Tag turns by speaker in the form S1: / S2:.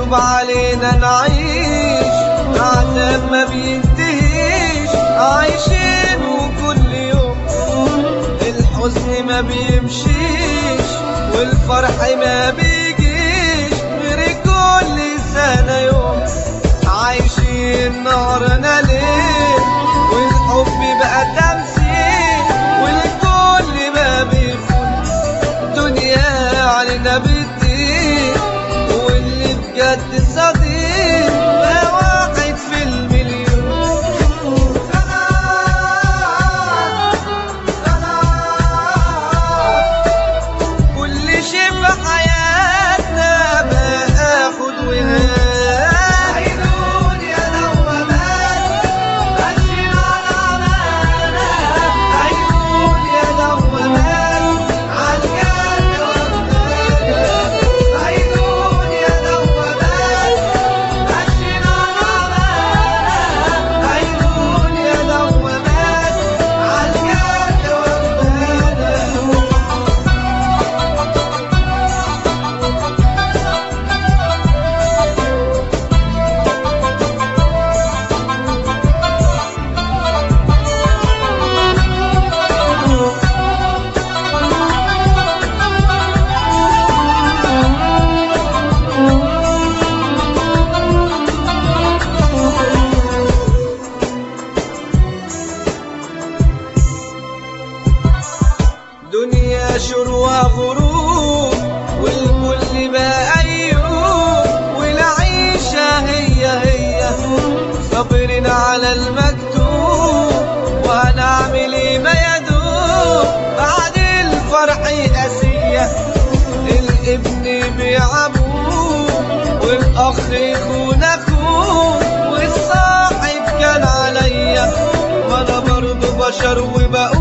S1: مكتوب علينا نعيش عذاب ما بينتهيش عايشين وكل يوم الحزن ما بيمشيش والفرح ما بيجيش غير كل سنة يوم عايشين نهارنا ليل والحب بقى تمثيل والكل ما بيفوت دنيا علينا بتطير واللي بجد صديق بقى واحد في المليون كل شيء في حياتنا باخد وهات عينون يا دوامات ماشيين على امانه عينون يا دوامات عالجد وامانه عينون يا دوامات ماشيين على امانه عينون يا دوامات عالجد وامانه دنيا شروها غروب والكل بقى أيوب والعيشة هي هي صابرين على المكتوب وهنعمل ايه ما يدوب بعد الفرح قاسية الابن بيعبوه والاخ يخون اخوه والصاحب كان عليا ما انا برضه بشر وبقول